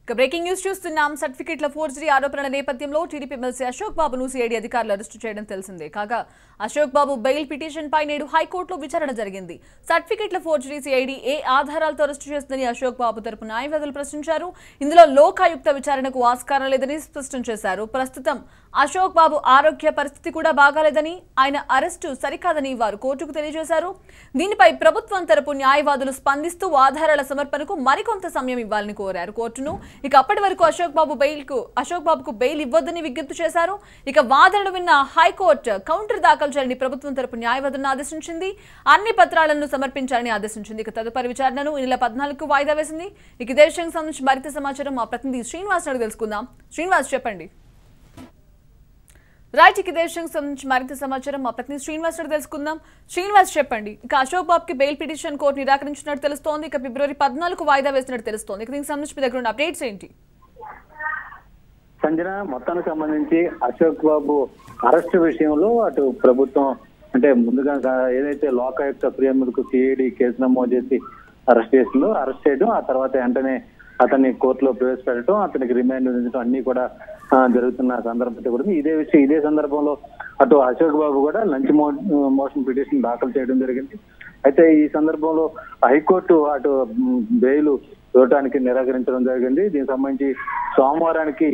ఇక breaking news చూస్తున్నాం సర్టిఫికెట్ల ఫోర్జరీ ఆరోపణల నేపథ్యంలో టీడీపీ ఎమ్మెల్సీ అశోక్ బాబును సిఐడి అధికారులు అరెస్టు చేయడం తెలిసిందే కాగా అశోక్ బాబు బెయిల్ పిటిషన్ పై నేడు హైకోర్టులో విచారణ జరిగింది సర్టిఫికెట్ల ఫోర్జరీ సిఐడి ఏ ఆధారాలతో అరెస్టు చేస్తుందని అశోక్ బాబు తరపు న్యాయవాదులు ప్రశ్నించారు ఇందులో లోకాయుక్త విచారణకు ఆస్కారం లేదని స్పష్టం చేశారు ప్రస్తుతం అశోక్ బాబు ఆరోగ్య పరిస్థితి కూడా బాగాలేదని ఆయన అరెస్టు సరికాదని వారు కోర్టుకు తెలియజేశారు దీనిపై ప్రభుత్వం తరపు న్యాయవాదులు స్పందిస్తూ ఆధారాల సమర్పణకు మరికొంత సమయం ఇవ్వాలని కోరారు కోర్టును ఇక అప్పటి వరకు అశోక్ బాబు బెయిల్ కు అశోక్ బాబుకు బెయిల్ ఇవ్వొద్దని విజ్ఞప్తి చేశారు ఇక వాదనలు విన్న హైకోర్టు కౌంటర్ దాఖలు చేయాలని ప్రభుత్వం తరపు న్యాయవాదులను ఆదేశించింది అన్ని పత్రాలను సమర్పించాలని ఆదేశించింది ఇక తదుపరి విచారణను ఈ నెల పద్నాలుగుకు వాయిదా వేసింది ఇక ఇదే విషయానికి సంబంధించి మరింత సమాచారం మా ప్రతినిధి శ్రీనివాస్ అడిగి తెలుసుకుందాం శ్రీనివాస్ చెప్పండి రైట్ ఇక ఇదే విషయానికి సంబంధించి మరింత సమాచారం మా ప్రతినిధి శ్రీనివాస్ అడిగి తెలుసుకుందాం శ్రీనివాస్ చెప్పండి ఇక అశోక్ బాబుకి బెయిల్ పిటిషన్ కోర్టు నిరాకరించినట్టు తెలుస్తోంది ఇక ఫిబ్రవరి పద్నాలుగు వాయిదా వేసినట్టు తెలుస్తోంది ఇక దీనికి సంబంధించి మీ దగ్గర ఉన్న అప్డేట్స్ ఏంటి సంజన మొత్తానికి సంబంధించి అశోక్ బాబు అరెస్ట్ విషయంలో అటు ప్రభుత్వం అంటే ముందుగా గా- ఏదైతే లోకాయుక్త ఫిర్యాదులకు సిఐడి కేసు నమోదు చేసి అరెస్ట్ చేసిందో అరెస్ట్ చేయడం ఆ తర్వాత వెంటనే అతన్ని కోర్టులో ప్రవేశపెట్టడం అతనికి రిమాండ్ విధించడం అన్ని కూడా ఆ, జరుగుతున్న సందర్భంతో కూడా ఇదే విషయం ఇదే సందర్భంలో అటు అశోక్ బాబు కూడా లంచ్ మో- మోషన్ పిటిషన్ దాఖలు చేయడం జరిగింది అయితే ఈ సందర్భంలో హైకోర్టు అటు మ్, బెయిల్ ఇవ్వడానికి నిరాకరించడం జరిగింది దీనికి సంబంధించి సోమవారానికి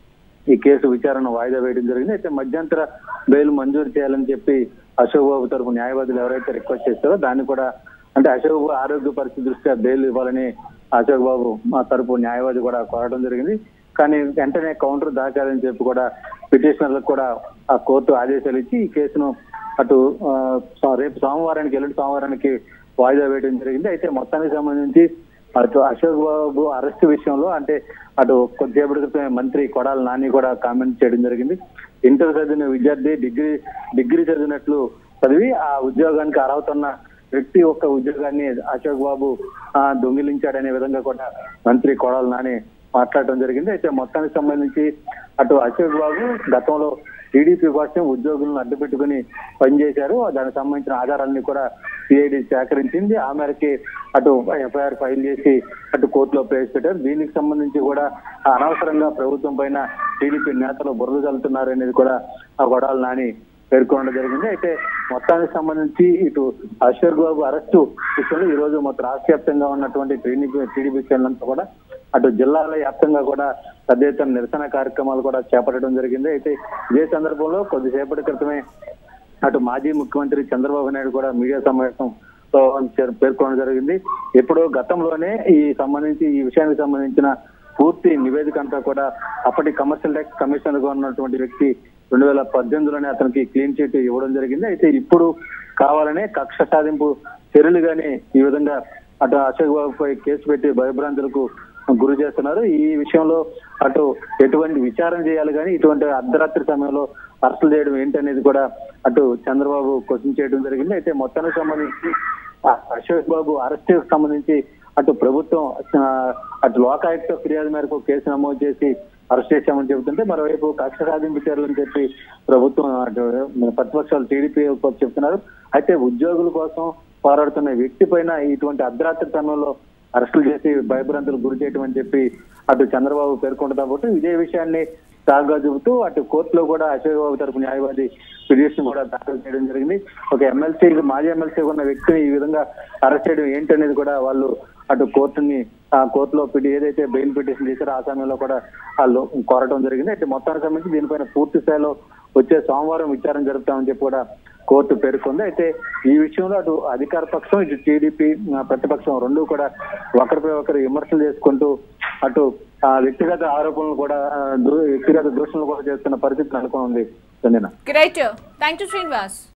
ఈ కేసు విచారణ వాయిదా వేయడం జరిగింది అయితే మధ్యంతర బెయిల్ మంజూరు చేయాలని చెప్పి అశోక్ బాబు తరపు న్యాయవాదులు ఎవరైతే రిక్వెస్ట్ చేస్తారో దాన్ని కూడా అంటే అశోక్ బాబు ఆరోగ్య పరిస్థితి దృష్ట్యా బెయిల్ ఇవ్వాలని అశోక్ బాబు మా తరపు న్యాయవాది కూడా కోరడం జరిగింది కానీ వెంటనే కౌంటర్ దాచాలని చెప్పి కూడా పిటిషనర్లకు కూడా ఆ కోర్టు ఆదేశాలు ఇచ్చి ఈ కేసును అటు ఆ, సో- రేపు సోమవారానికి ఎల్లుండి సోమవారానికి వాయిదా వేయడం జరిగింది అయితే మొత్తానికి సంబంధించి అటు అశోక్ బాబు అరెస్ట్ విషయంలో అంటే అటు కొద్దిసేపటి క్రితమే మంత్రి కొడాల నాని కూడా కామెంట్ చేయడం జరిగింది ఇంటర్ చదివిన విద్యార్థి డిగ్రీ డిగ్రీ చదివినట్లు చదివి ఆ ఉద్యోగానికి అర్హత ఉన్న వ్యక్తి ఒక ఉద్యోగాన్ని అశోక్ బాబు ఆ, దొంగిలించాడనే విధంగా కూడా మంత్రి కొడాల నాని మాట్లాడటం జరిగింది అయితే మొత్తానికి సంబంధించి అటు అశోక్ బాబు గతంలో టీడీపీ కోసం ఉద్యోగులను అడ్డు పెట్టుకుని పనిచేశారు దానికి సంబంధించిన ఆధారాన్ని కూడా సిఐడి సేకరించింది ఆ మేరకి అటు ఎఫ్ఐఆర్ ఫైల్ చేసి అటు కోర్టులో ప్రవేశపెట్టారు దీనికి సంబంధించి కూడా అనవసరంగా ప్రభుత్వం పైన టీడీపీ నేతలు బురద చల్లుతున్నారు అనేది కూడా ఆ గొడవలు నాని పేర్కొనడం జరిగింది అయితే మొత్తానికి సంబంధించి ఇటు అశోక్ బాబు అరెస్టు విషయంలో ఈ రోజు మొత్తం రాష్ట్ర వ్యాప్తంగా ఉన్నటువంటి టీడీపీ టీడీపీ శ్రేణులంతా కూడా అటు జిల్లాల వ్యాప్తంగా కూడా పెద్ద ఎత్తున నిరసన కార్యక్రమాలు కూడా చేపట్టడం జరిగింది అయితే ఇదే సందర్భంలో కొద్దిసేపటి క్రితమే అటు మాజీ ముఖ్యమంత్రి చంద్రబాబు నాయుడు కూడా మీడియా సమావేశం తో చే- పేర్కొనడం జరిగింది ఎప్పుడో గతంలోనే ఈ సంబంధించి ఈ విషయానికి సంబంధించిన పూర్తి నివేదిక అంతా కూడా అప్పటి కమర్షియల్ ట్యాక్స్ కమిషనర్ గా ఉన్నటువంటి వ్యక్తి రెండు వేల పద్దెనిమిదిలోనే అతనికి క్లీన్ చిట్ ఇవ్వడం జరిగింది అయితే ఇప్పుడు కావాలనే కక్ష సాధింపు చర్యలుగానే ఈ విధంగా అటు అశోక్ బాబుపై కేసు పెట్టి భయభ్రాంతులకు గురి చేస్తున్నారు ఈ విషయంలో అటు ఎటువంటి విచారణ చేయాలి కానీ ఇటువంటి అర్ధరాత్రి సమయంలో అరెస్టులు చేయడం ఏంటనేది కూడా అటు చంద్రబాబు క్వశ్చన్ చేయడం జరిగింది అయితే మొత్తానికి సంబంధించి ఆ అశోక్ బాబు అరెస్ట్ సంబంధించి అటు ప్రభుత్వం ఆ, అటు లోకాయుక్త ఫిర్యాదు మేరకు కేసు నమోదు చేసి అరెస్ట్ చేశామని చెబుతుంటే మరోవైపు కక్ష సాధింపు చర్యలని చెప్పి ప్రభుత్వం అటు ప్రతిపక్షాలు టీడీపీ చెప్తున్నారు అయితే ఉద్యోగుల కోసం పోరాడుతున్న వ్యక్తి పైన ఇటువంటి అర్ధరాత్రి సమయంలో అరెస్టులు చేసి భయభ్రాంతులకు గురి చేయడం అని చెప్పి అటు చంద్రబాబు పేర్కొంటూ పాటు ఇదే విషయాన్ని సాగుగా చెబుతూ అటు కోర్టులో కూడా అశోక్ బాబు తరపు న్యాయవాది పిటిషన్ కూడా దాఖలు చేయడం జరిగింది ఒక ఎమ్మెల్సీ మాజీ ఎమ్మెల్సీ ఉన్న వ్యక్తిని ఈ విధంగా అరెస్ట్ చేయడం ఏంటనేది కూడా వాళ్ళు అటు కోర్టుని ఆ కోర్టులో పిటి ఏదైతే బెయిల్ పిటిషన్ చేశారో ఆ సమయంలో కూడా వాళ్ళు కోరటం జరిగింది అయితే మొత్తానికి సంబంధించి దీనిపైన పూర్తి స్థాయిలో వచ్చే సోమవారం విచారణ జరుపుతామని చెప్పి కూడా కోర్టు పేర్కొంది అయితే ఈ విషయంలో అటు అధికార పక్షం ఇటు టీడీపీ ప్రతిపక్షం రెండు కూడా ఒకరిపై ఒకరు విమర్శలు చేసుకుంటూ అటు ఆ వ్యక్తిగత ఆరోపణలు కూడా ఆ, దు- వ్యక్తిగత దూషణలు కూడా చేస్తున్న పరిస్థితి నెలకొని ఉంది Sanjana great thank you Srinivas